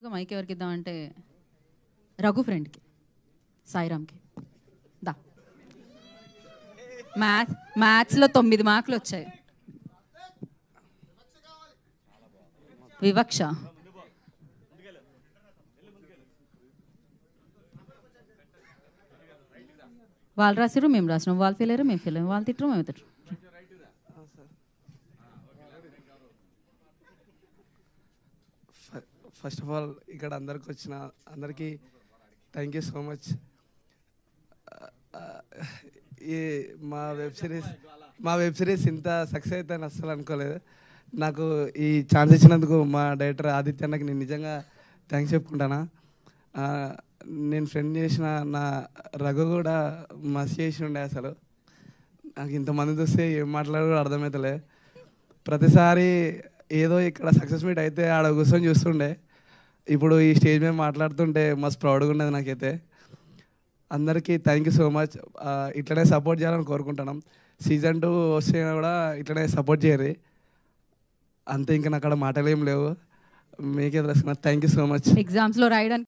mic ఎవరికి ఇద్దామంటే రఘు ఫ్రెండ్కి సాయిరామ్కి దా math మ్యాథ్స్లో తొమ్మిది మార్కులు వచ్చాయి వివక్ష వాళ్ళు రాసిరు మేము రాసినాం వాళ్ళు ఫెయిల్ అయ్యారు మేము ఫెయిల్ అయ్యాం వాళ్ళు తిట్టరు మేము తిట్టరు ఫస్ట్ ఆఫ్ ఆల్ ఇక్కడ అందరికి వచ్చిన అందరికీ థ్యాంక్ యూ సో మచ్ ఈ మా వెబ్ సిరీస్ మా వెబ్ సిరీస్ ఇంత సక్సెస్ అవుతుందని అస్సలు అనుకోలేదు నాకు ఈ ఛాన్స్ ఇచ్చినందుకు మా డైరెక్టర్ ఆదిత్య అన్నకి నేను నిజంగా థ్యాంక్స్ చెప్పుకుంటానా ఆ, నేను ఫ్రెండ్ చేసిన నా రఘు కూడా మస్తు చేసి ఉండే అసలు నాకు ఇంతమంది చూస్తే ఏం మాట్లాడో అర్థమవుతలే ప్రతిసారి ఏదో ఇక్కడ సక్సెస్ మీట్ అయితే ఆడ కూర్చొని చూస్తుండే ఇప్పుడు ఈ స్టేజ్ మీద మాట్లాడుతుంటే మస్తు ప్రౌడ్గా ఉండేది నాకైతే అందరికీ థ్యాంక్ యూ సో మచ్ ఇట్లనే సపోర్ట్ చేయాలని కోరుకుంటున్నాం సీజన్ టూ వస్తే కూడా ఇట్లనే సపోర్ట్ చేయరు అంతే ఇంకా నాకు అక్కడ మాటలు ఏం లేవు మీకే తెలుసు థ్యాంక్ యూ సో మచ్ ఎగ్జామ్స్లో రాయడానికి